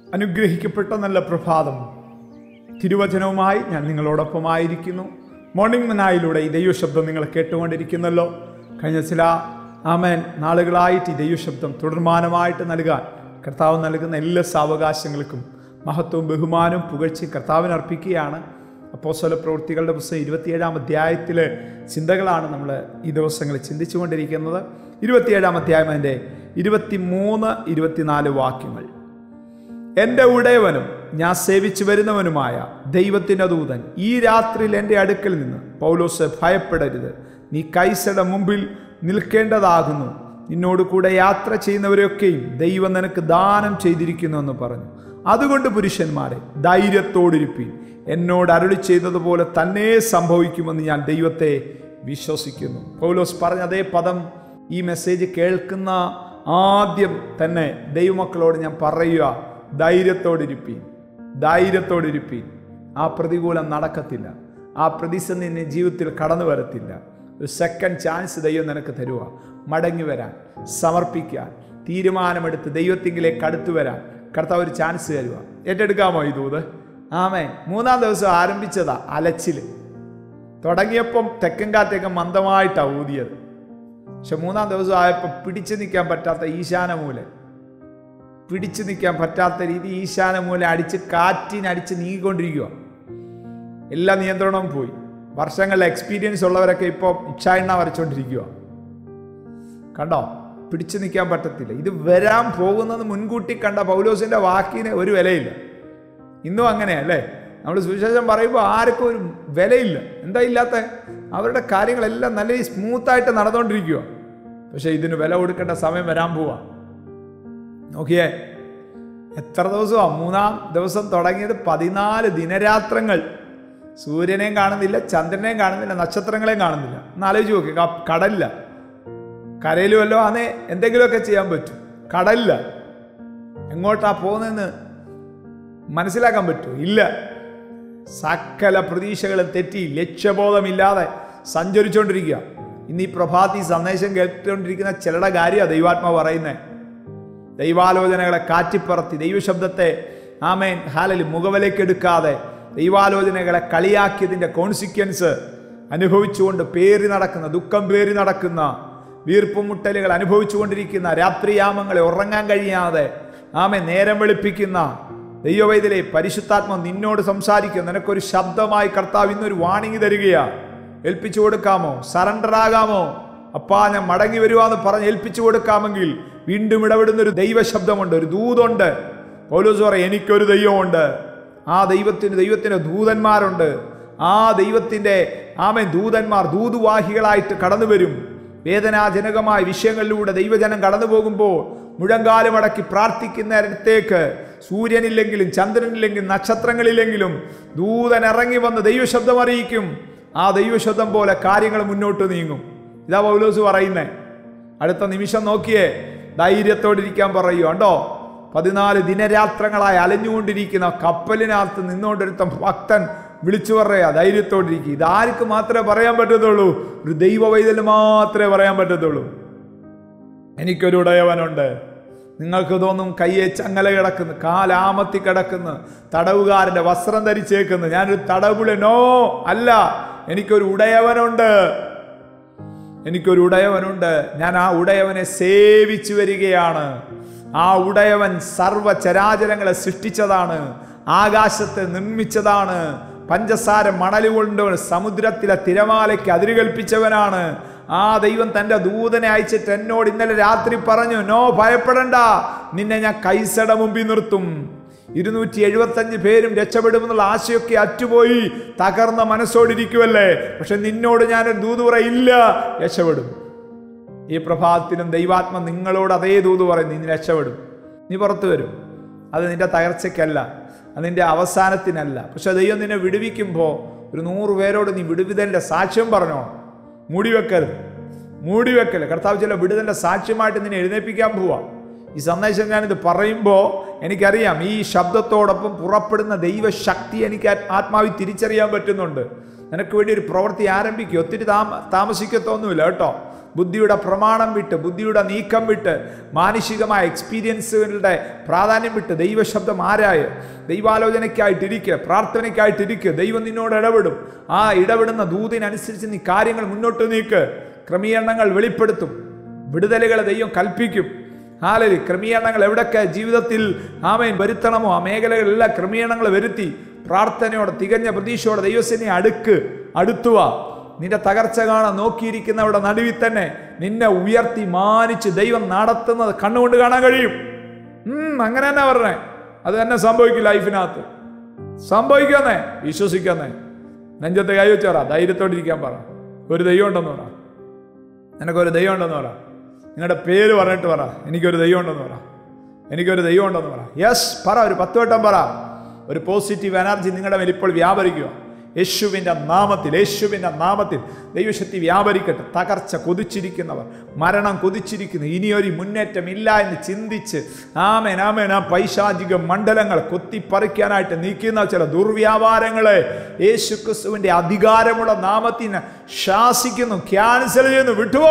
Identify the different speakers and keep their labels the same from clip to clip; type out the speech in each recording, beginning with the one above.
Speaker 1: അനുഗ്രഹിക്കപ്പെട്ട നല്ല പ്രഭാതം തിരുവചനവുമായി ഞാൻ നിങ്ങളോടൊപ്പമായിരിക്കുന്നു മോർണിംഗ് മനായിലൂടെ ഈ ദൈവശബ്ദം നിങ്ങൾ കേട്ടുകൊണ്ടിരിക്കുന്നല്ലോ കഴിഞ്ഞ ചില ആമേൻ നാളുകളായിട്ട് ഈ ദൈവശബ്ദം തുടർമാനമായിട്ട് നൽകാൻ കർത്താവ് നൽകുന്ന എല്ലാ സാവകാശങ്ങൾക്കും മഹത്വവും ബഹുമാനവും പുകഴ്ചയും കർത്താവിന് അർപ്പിക്കുകയാണ് അപ്പോസ്തല പ്രവൃത്തികളുടെ പുസ്തകം ഇരുപത്തിയേഴാം അധ്യായത്തിലെ ചിന്തകളാണ് നമ്മൾ ഈ ദിവസങ്ങളിൽ ചിന്തിച്ചുകൊണ്ടിരിക്കുന്നത് ഇരുപത്തിയേഴാം അധ്യായം അതിൻ്റെ ഇരുപത്തിമൂന്ന് ഇരുപത്തിനാല് വാക്യങ്ങൾ എൻ്റെ ഉടയവനും ഞാൻ സേവിച്ചു വരുന്നവനുമായ ദൈവത്തിൻ്റെ ദൂതൻ ഈ രാത്രിയിൽ എൻ്റെ അടുക്കൽ നിന്ന് പൗലോസ് ഭയപ്പെടരുത് നീ കൈസയുടെ മുമ്പിൽ നിൽക്കേണ്ടതാകുന്നു നിന്നോട് കൂടെ യാത്ര ചെയ്യുന്നവരെയൊക്കെയും ദൈവം നിനക്ക് ദാനം ചെയ്തിരിക്കുന്നു എന്ന് പറഞ്ഞു അതുകൊണ്ട് പുരുഷന്മാരെ ധൈര്യത്തോടിരിപ്പീൻ എന്നോട് അരുളി ചെയ്തതുപോലെ തന്നെ സംഭവിക്കുമെന്ന് ഞാൻ ദൈവത്തെ വിശ്വസിക്കുന്നു പൗലോസ് പറഞ്ഞ അതേ പദം ഈ മെസ്സേജ് കേൾക്കുന്ന ആദ്യം തന്നെ ദൈവമക്കളോട് ഞാൻ പറയുക ധൈര്യത്തോടിരിപ്പീൻ ധൈര്യത്തോടിരിപ്പീൻ ആ പ്രതികൂലം നടക്കത്തില്ല ആ പ്രതിസന്ധി നിന്റെ ജീവിതത്തിൽ കടന്നു വരത്തില്ല ഒരു സെക്കൻഡ് ചാൻസ് ദൈവം നിനക്ക് തരുക മടങ്ങി വരാൻ സമർപ്പിക്കാൻ തീരുമാനമെടുത്ത് ദൈവത്തിങ്കിലേക്ക് അടുത്തു വരാൻ കർത്താവ് ഒരു ചാൻസ് തരുക ഏറ്റെടുക്കാമോ ഈ ദൂത് ആമേ മൂന്നാം ദിവസം ആരംഭിച്ചതാ അലച്ചില് തുടങ്ങിയപ്പം തെക്കൻ കാറ്റൊക്കെ മന്ദമായിട്ടാണ് ഊതിയത് പക്ഷെ മൂന്നാം ദിവസം ആയപ്പോൾ പിടിച്ചു നിൽക്കാൻ പറ്റാത്ത ഈശാനമൂലൻ പിടിച്ചു നിൽക്കാൻ പറ്റാത്ത രീതി ഈശാനമൂലം അടിച്ച് കാറ്റിനടിച്ച് നീങ്ങിക്കൊണ്ടിരിക്കുക എല്ലാ നിയന്ത്രണവും പോയി വർഷങ്ങളിലെ എക്സ്പീരിയൻസ് ഉള്ളവരൊക്കെ ഇപ്പോൾ ഇച്ഛായണ്ണ വരച്ചുകൊണ്ടിരിക്കുക കണ്ടോ പിടിച്ചു നിൽക്കാൻ പറ്റത്തില്ല ഇത് വരാൻ പോകുന്നത് മുൻകൂട്ടി കണ്ട പൗലോസിന്റെ വാക്കിന് ഒരു വിലയില്ല ഇന്നും അങ്ങനെയല്ലേ നമ്മൾ സുവിശേഷം പറയുമ്പോൾ ആർക്കും ഒരു വിലയില്ല എന്താ ഇല്ലാത്ത അവരുടെ കാര്യങ്ങളെല്ലാം നല്ല സ്മൂത്തായിട്ട് നടന്നുകൊണ്ടിരിക്കുക പക്ഷെ ഇതിന് വില കൊടുക്കേണ്ട സമയം വരാൻ പോവാ നോക്കിയേ എത്ര ദിവസമാണ് മൂന്നാം ദിവസം തുടങ്ങിയത് പതിനാല് ദിനരാത്രങ്ങൾ സൂര്യനെയും കാണുന്നില്ല ചന്ദ്രനെയും കാണുന്നില്ല നക്ഷത്രങ്ങളെയും കാണുന്നില്ല ഒന്ന് ആലോചിച്ച് നോക്കി കടലില്ല കരയിൽ വല്ലോ ആണേ എന്തെങ്കിലുമൊക്കെ ചെയ്യാൻ പറ്റും കടലില്ല എങ്ങോട്ടാ പോകുന്നതെന്ന് മനസ്സിലാക്കാൻ പറ്റുമോ ഇല്ല സകല പ്രതീക്ഷകളും തെറ്റി ലക്ഷ്യബോധമില്ലാതെ സഞ്ചരിച്ചുകൊണ്ടിരിക്കുക ഇന്ന് ഈ പ്രഭാതി സന്ദേശം കേട്ടുകൊണ്ടിരിക്കുന്ന ചിലരുടെ കാര്യമാണ് ദൈവാത്മ പറയുന്നത് ദൈവാലോചനകളെ കാറ്റിപ്പറത്തി ദൈവശബ്ദത്തെ ആമേൻ ഹാലൽ മുഖവിലേക്കെടുക്കാതെ ദൈവാലോചനകളെ കളിയാക്കിയതിൻ്റെ കോൺസിക്വൻസ് അനുഭവിച്ചുകൊണ്ട് പേറി നടക്കുന്ന ദുഃഖം പേറി നടക്കുന്ന വീർപ്പുമുട്ടലുകൾ അനുഭവിച്ചുകൊണ്ടിരിക്കുന്ന രാത്രിയാമങ്ങളെ ഉറങ്ങാൻ കഴിയാതെ ആമെ നേരം വെളുപ്പിക്കുന്ന ദൈവവൈദ്യലെ പരിശുദ്ധാത്മ നിന്നോട് സംസാരിക്കും നിനക്കൊരു ശബ്ദമായി കർത്താവ് ഇന്നൊരു വാണിംഗ് തരികയാ ഏൽപ്പിച്ചു കൊടുക്കാമോ സറണ്ടർ ആകാമോ അപ്പാ ഞാൻ മടങ്ങി വരുവാന്ന് പറഞ്ഞ് ഏൽപ്പിച്ചു കൊടുക്കാമെങ്കിൽ വീണ്ടും ഇടപെടുന്ന ഒരു ദൈവശബ്ദമുണ്ട് ഒരു ദൂതുണ്ട് പൗലോസ് പറയും എനിക്കൊരു ദൈവമുണ്ട് ആ ദൈവത്തിന് ദൈവത്തിന് ദൂതന്മാരുണ്ട് ആ ദൈവത്തിൻ്റെ ആമൻ ദൂതന്മാർ ദൂതുവാഹികളായിട്ട് കടന്നു വരും വേദനാജനകമായ വിഷയങ്ങളിലൂടെ ദൈവജനം കടന്നു പോകുമ്പോൾ മുഴങ്കാലുമടക്കി പ്രാർത്ഥിക്കുന്നിടത്തേക്ക് സൂര്യനില്ലെങ്കിലും ചന്ദ്രനില്ലെങ്കിലും നക്ഷത്രങ്ങളില്ലെങ്കിലും ദൂതൻ ഇറങ്ങി വന്ന് ദൈവശബ്ദം അറിയിക്കും ആ ദൈവശബ്ദം പോലെ കാര്യങ്ങൾ മുന്നോട്ട് നീങ്ങും ഇതാ പൗലോസ് പറയുന്നേ അടുത്ത നിമിഷം നോക്കിയേ ധൈര്യത്തോടിരിക്കാൻ പറയൂ കണ്ടോ പതിനാല് ദിനരാത്രങ്ങളായി അലഞ്ഞുകൊണ്ടിരിക്കുന്ന കപ്പലിനകത്ത് നിന്നുകൊണ്ടിരുത്ത ഭക്തൻ വിളിച്ചു പറയാ ധൈര്യത്തോടിരിക്കുക ഇതാർക്ക് മാത്രമേ പറയാൻ പറ്റത്തുള്ളൂ ഒരു ദൈവവൈദ്യന് മാത്രമേ പറയാൻ പറ്റത്തുള്ളൂ എനിക്കൊരു ഉടയവനുണ്ട് നിങ്ങൾക്ക് തോന്നും കയ്യെ ചങ്ങല കിടക്കുന്നു കാലാമത്തി കിടക്കുന്നു തടവുകാരൻ്റെ വസ്ത്രം ധരിച്ചേക്കുന്നു ഞാനൊരു തടവുളനോ അല്ല എനിക്കൊരു ഉടയവനുണ്ട് എനിക്കൊരു ഉടയവനുണ്ട് ഞാൻ ആ ഉടയവനെ സേവിച്ചു വരികയാണ് ആ ഉടയവൻ സർവചരാചരങ്ങളെ സൃഷ്ടിച്ചതാണ് ആകാശത്തെ നിർമ്മിച്ചതാണ് പഞ്ചസാര മണൽ കൊണ്ട് സമുദ്രത്തിലെ തിരമാലയ്ക്ക് അതിരുകൽപ്പിച്ചവനാണ് ആ ദൈവം തൻ്റെ ദൂതനെ അയച്ചിട്ട് എന്നോട് ഇന്നലെ രാത്രി പറഞ്ഞു നോ ഭയപ്പെടണ്ട നിന്നെ ഞാൻ കൈസട മുമ്പിൽ നിർത്തും ഇരുന്നൂറ്റി എഴുപത്തഞ്ച് പേരും രക്ഷപ്പെടുമെന്നുള്ള ആശയൊക്കെ അറ്റുപോയി തകർന്ന മനസ്സോടിരിക്കുമല്ലേ പക്ഷെ നിന്നോട് ഞാനൊരു ദൂത് പറയില്ല രക്ഷപ്പെടും ഈ പ്രഭാതത്തിലും ദൈവാത്മ നിങ്ങളോട് അതേ ദൂത് പറയും നീ രക്ഷപ്പെടും നീ പുറത്തു വരും അത് നിന്റെ തകർച്ചയ്ക്കല്ല അത് നിന്റെ അവസാനത്തിനല്ല പക്ഷെ ദൈവം നിന്നെ വിടുവിക്കുമ്പോൾ ഒരു നൂറ് പേരോട് നീ വിടുവിതലിൻ്റെ സാക്ഷ്യം പറഞ്ഞോ മൂടിവെക്കരുത് മൂടിവെക്കല് കർത്താവ് ചില വിടുതലിൻ്റെ സാക്ഷ്യമായിട്ട് നിന്നെ എഴുന്നേൽപ്പിക്കാൻ പോവാ ഈ സന്ദേശം ഞാനിത് പറയുമ്പോൾ എനിക്കറിയാം ഈ ശബ്ദത്തോടൊപ്പം പുറപ്പെടുന്ന ദൈവശക്തി എനിക്ക് ആത്മാവിൽ തിരിച്ചറിയാൻ പറ്റുന്നുണ്ട് നിനക്ക് വേണ്ടി ഒരു പ്രവൃത്തി ആരംഭിക്കുക ഒത്തിരി താമ താമസിക്കത്തൊന്നുമില്ല കേട്ടോ ബുദ്ധിയുടെ പ്രമാണം വിട്ട് ബുദ്ധിയുടെ നീക്കം വിട്ട് മാനുഷികമായ എക്സ്പീരിയൻസുകളുടെ പ്രാധാന്യം വിട്ട് ദൈവശബ്ദം ആരായ ദൈവാലോചനയ്ക്കായിട്ടിരിക്കുക പ്രാർത്ഥനയ്ക്കായിട്ടിരിക്കുക ദൈവം നിന്നോട് ഇടപെടും ആ ഇടപെടുന്ന ദൂതിനനുസരിച്ച് നീ കാര്യങ്ങൾ മുന്നോട്ട് നീക്ക് ക്രമീകരണങ്ങൾ വെളിപ്പെടുത്തും വിടുതലുകൾ ദൈവം കൽപ്പിക്കും ഹാലരി ക്രമീകരണങ്ങൾ എവിടൊക്കെ ജീവിതത്തിൽ ആമേൻ വരുത്തണമോ ആ മേഖലകളിലെല്ലാം ക്രമീകരണങ്ങൾ വരുത്തി പ്രാർത്ഥനയോടെ തികഞ്ഞ പ്രതീക്ഷയോടെ ദൈവസേനെ അടുക്ക് അടുത്തുക നിന്റെ തകർച്ച കാണാൻ നോക്കിയിരിക്കുന്നവരുടെ നടുവിൽ തന്നെ നിന്നെ ഉയർത്തി മാനിച്ച് ദൈവം നടത്തുന്നത് കണ്ണുകൊണ്ട് കാണാൻ കഴിയും ഉം, അങ്ങനെ തന്നെ പറഞ്ഞേ അത് തന്നെ സംഭവിക്കും ലൈഫിനകത്ത് സംഭവിക്കുന്നേ വിശ്വസിക്കുന്നേ നെഞ്ചത്തെ കൈ വെച്ച് പറ ധൈര്യത്തോടിരിക്കാൻ പറ ഒരു ദൈവം ഉണ്ടെന്ന് പറ നിനക്കൊരു ദൈവം ഉണ്ടെന്ന് പറ നിങ്ങളുടെ പേര് പറഞ്ഞിട്ട് പറ എനിക്കൊരു ദൈവം ഉണ്ടെന്ന് പറ എനിക്കൊരു ദൈവം ഉണ്ടെന്ന് പറ യെസ് പറ ഒരു പത്ത് വട്ടം പറ ഒരു പോസിറ്റീവ് എനർജി നിങ്ങളുടെ മേൽ ഇപ്പോൾ വ്യാപരിക്കുക യേശുവിൻ്റെ നാമത്തിൽ യേശുവിൻ്റെ നാമത്തിൽ ദൈവശക്തി വ്യാപരിക്കട്ടെ തകർച്ച കൊതിച്ചിരിക്കുന്നവർ മരണം കൊതിച്ചിരിക്കുന്നു ഇനിയൊരു മുന്നേറ്റം ഇല്ല എന്ന് ചിന്തിച്ച് ആമേൻ ആമേൻ ആ പൈശാചിക മണ്ഡലങ്ങൾ കൊത്തിപ്പറിക്കാനായിട്ട് നീക്കുന്ന ചില ദുർവ്യാപാരങ്ങളെ യേശു ക്രിസ്തുവിൻ്റെ അധികാരമുള്ള നാമത്തിന് ശാസിക്കുന്നു ക്യാൻസൽ ചെയ്യുന്നു വിട്ടുവോ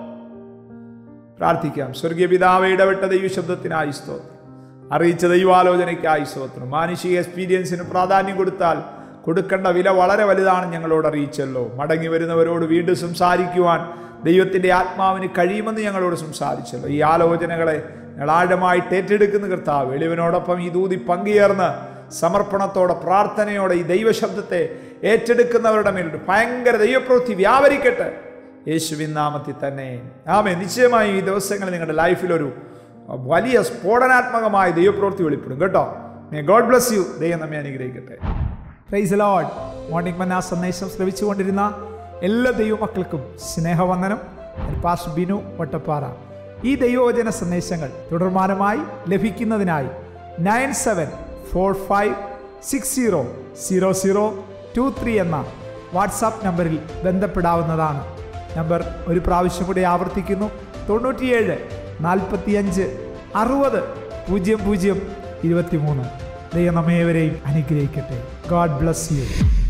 Speaker 1: പ്രാർത്ഥിക്കാം സ്വർഗീയ പിതാവ് ഇടപെട്ട ദൈവശബ്ദത്തിനായി സ്തോത്രം അറിയിച്ച ദൈവാലോചനയ്ക്കായി സ്തോത്രം മാനുഷിക എക്സ്പീരിയൻസിന് പ്രാധാന്യം കൊടുത്താൽ കൊടുക്കേണ്ട വില വളരെ വലുതാണ് ഞങ്ങളോട് അറിയിച്ചല്ലോ മടങ്ങി വരുന്നവരോട് വീണ്ടും സംസാരിക്കുവാൻ ദൈവത്തിൻ്റെ ആത്മാവിന് കഴിയുമെന്ന് ഞങ്ങളോട് സംസാരിച്ചല്ലോ ഈ ആലോചനകളെ ഞങ്ങൾ ആഴമായിട്ട് ഏറ്റെടുക്കുന്ന കർത്താവ് എളിവനോടൊപ്പം ഈ ദൂതി പങ്കുചേർന്ന് സമർപ്പണത്തോടെ പ്രാർത്ഥനയോടെ ഈ ദൈവശബ്ദത്തെ ഏറ്റെടുക്കുന്നവരുടെ മേൽ ഒരു ഭയങ്കര ദൈവപ്രവൃത്തി വ്യാപരിക്കട്ടെ യേശുവിൻ നാമത്തിൽ തന്നെ ആമേ നിശ്ചയമായും ഈ ദിവസങ്ങളിൽ നിങ്ങളുടെ ലൈഫിൽ ഒരു വലിയ സ്ഫോടനാത്മകമായ ദൈവപ്രവൃത്തി വെളിപ്പെടും കേട്ടോ ഗോഡ് ബ്ലസ് യു ദൈവം നമ്മെ അനുഗ്രഹിക്കട്ടെ പ്രൈസ് ലോഡ് മോർണിംഗ് മന്ന സന്ദേശം ശ്രവിച്ചുകൊണ്ടിരുന്ന എല്ലാ ദൈവമക്കൾക്കും സ്നേഹവന്ദനം ഞാൻ പാസ്റ്റർ ബിനു വട്ടപ്പാറ ഈ ദൈവവചന സന്ദേശങ്ങൾ തുടർമാനമായി ലഭിക്കുന്നതിനായി nine seven four five six zero zero zero two three എന്ന വാട്സാപ്പ് നമ്പറിൽ ബന്ധപ്പെടാവുന്നതാണ് നമ്പർ ഒരു പ്രാവശ്യം കൂടി ആവർത്തിക്കുന്നു തൊണ്ണൂറ്റിയേഴ് നാൽപ്പത്തിയഞ്ച് അറുപത് പൂജ്യം പൂജ്യം ഇരുപത്തിമൂന്ന് ദൈവം നമ്മേവരെയും അനുഗ്രഹിക്കട്ടെ ഗോഡ് ബ്ലസ് യു